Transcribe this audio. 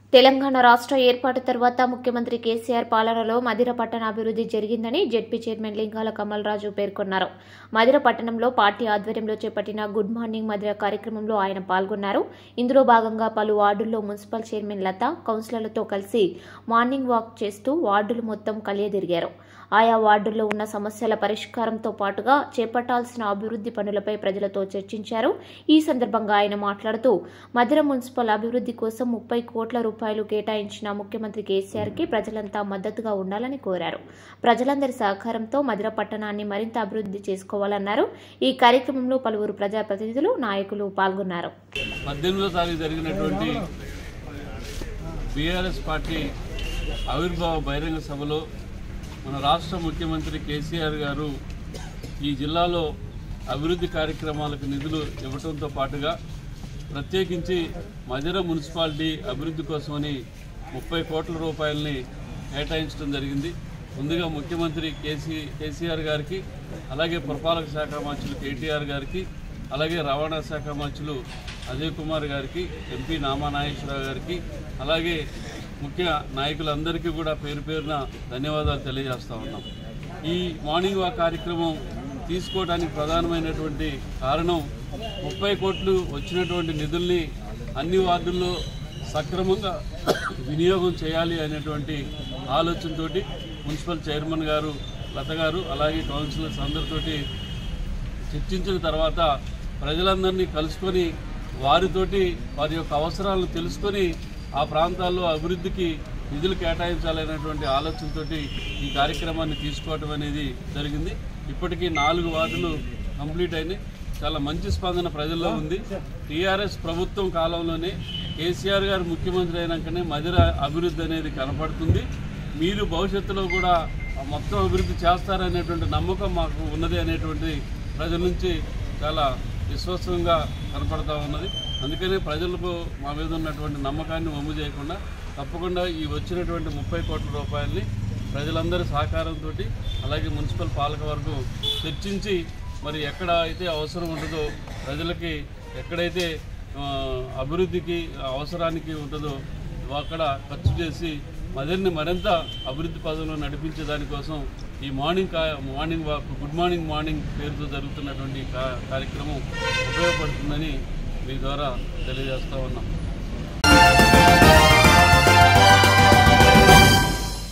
తెలంగాణ రాష్ట్ర ఏర్పాటు తర్వాత ముఖ్యమంత్రి కేసీఆర్ పాలనలో మదిర పట్టణ అభివృద్ధి జరిగిందని జెడ్పీ చైర్మన్ లింగాల కమల్ రాజు పేర్కొన్నారు మదిర పట్టణంలో పార్టీ ఆధ్వర్యంలో చేపట్టిన గుడ్ మార్నింగ్ మదిర కార్యక్రమంలో ఆయన పాల్గొన్నారు ఇందులో భాగంగా పలు వార్డుల్లో మున్సిపల్ చైర్మన్ లత కౌన్సిలర్లతో కలిసి మార్నింగ్ వాక్ చేస్తూ వార్డులు మొత్తం కలియదిరిగారు ఆయా వార్డుల్లో ఉన్న సమస్యల పరిష్కారంతో పాటుగా చేపట్టాల్సిన అభివృద్ధి పనులపై ప్రజలతో చర్చించారు ఈ సందర్భంగా ఆయన మాట్లాడుతూ మధిర మున్సిపల్ అభివృద్ధి కోసం ముప్పై కోట్ల రూపాయలు కేటాయించిన ముఖ్యమంత్రి కేసీఆర్ కి ప్రజలంతా మద్దతుగా ఉండాలని కోరారు ప్రజలందరి సహకారంతో మధిర పట్టణాన్ని మరింత అభివృద్ధి చేసుకోవాలన్నారు ఈ కార్యక్రమంలో పలువురు ప్రజాప్రతినిధులు నాయకులు పాల్గొన్నారు పద్దెనిమిదో తారీఖు జరిగినటువంటి బీఆర్ఎస్ పార్టీ ఆవిర్భావ బహిరంగ సభలో మన రాష్ట్ర ముఖ్యమంత్రి కేసీఆర్ గారు ఈ జిల్లాలో అభివృద్ధి కార్యక్రమాలకు నిధులు ఇవ్వడంతో పాటుగా ప్రత్యేకించి మధిర మున్సిపాలిటీ అభివృద్ధి కోసమని ముప్పై కోట్ల రూపాయలని కేటాయించడం జరిగింది ముందుగా ముఖ్యమంత్రి కేసీ కేసీఆర్ గారికి అలాగే పురపాలక శాఖ మంత్రులు కేటీఆర్ గారికి అలాగే రవాణా శాఖ మంత్రులు అజయ్ కుమార్ గారికి ఎంపీ నామా నాగేశ్వరరావు గారికి అలాగే ముఖ్య నాయకులందరికీ కూడా పేరు పేరున ధన్యవాదాలు తెలియజేస్తా ఉన్నాం ఈ మార్నింగ్ వాక్ కార్యక్రమం తీసుకోవడానికి ప్రధానమైనటువంటి కారణం ముప్పై కోట్లు వచ్చినటువంటి నిధుల్ని అన్ని వార్డుల్లో సక్రమంగా వినియోగం చేయాలి అనేటువంటి ఆలోచనతోటి మున్సిపల్ చైర్మన్ గారు లత గారు అలాగే కౌన్సిలర్స్ అందరితోటి చర్చించిన తర్వాత ప్రజలందరినీ కలుసుకొని వారితోటి వారి యొక్క అవసరాలను తెలుసుకొని ఆ ప్రాంతాల్లో అభివృద్ధికి నిధులు కేటాయించాలనేటువంటి ఆలోచనతోటి ఈ కార్యక్రమాన్ని తీసుకోవడం అనేది జరిగింది ఇప్పటికీ నాలుగు వార్డులు కంప్లీట్ అయినాయి చాలా మంచి స్పందన ప్రజల్లో ఉంది టీఆర్ఎస్ ప్రభుత్వం కాలంలోనే కేసీఆర్ గారు ముఖ్యమంత్రి అయినాకనే మధిర అభివృద్ధి అనేది కనపడుతుంది మీరు భవిష్యత్తులో కూడా మొత్తం అభివృద్ధి చేస్తారనేటువంటి నమ్మకం మాకు ఉన్నది అనేటువంటి ప్రజల నుంచి చాలా విశ్వాసంగా కనపడతా ఉన్నది అందుకనే ప్రజలకు మా మీద ఉన్నటువంటి నమ్మకాన్ని వమ్ము చేయకుండా తప్పకుండా ఈ వచ్చినటువంటి ముప్పై కోట్ల రూపాయలని ప్రజలందరి సహకారంతో అలాగే మున్సిపల్ పాలకవర్గం చర్చించి మరి ఎక్కడ అయితే అవసరం ఉంటుందో ప్రజలకి ఎక్కడైతే ఆ, అభివృద్ధికి అవసరానికి ఉంటుందో అక్కడ ఖర్చు చేసి మదర్ని మరింత అభివృద్ధి పదంలో నడిపించే దానికోసం ఈ మార్నింగ్ కా morning walk good morning morning పేరుతో జరుగుతున్నటువంటి కా- కార్యక్రమం ఉపయోగపడుతుందని మీ ద్వారా తెలియజేస్తా ఉన్నాం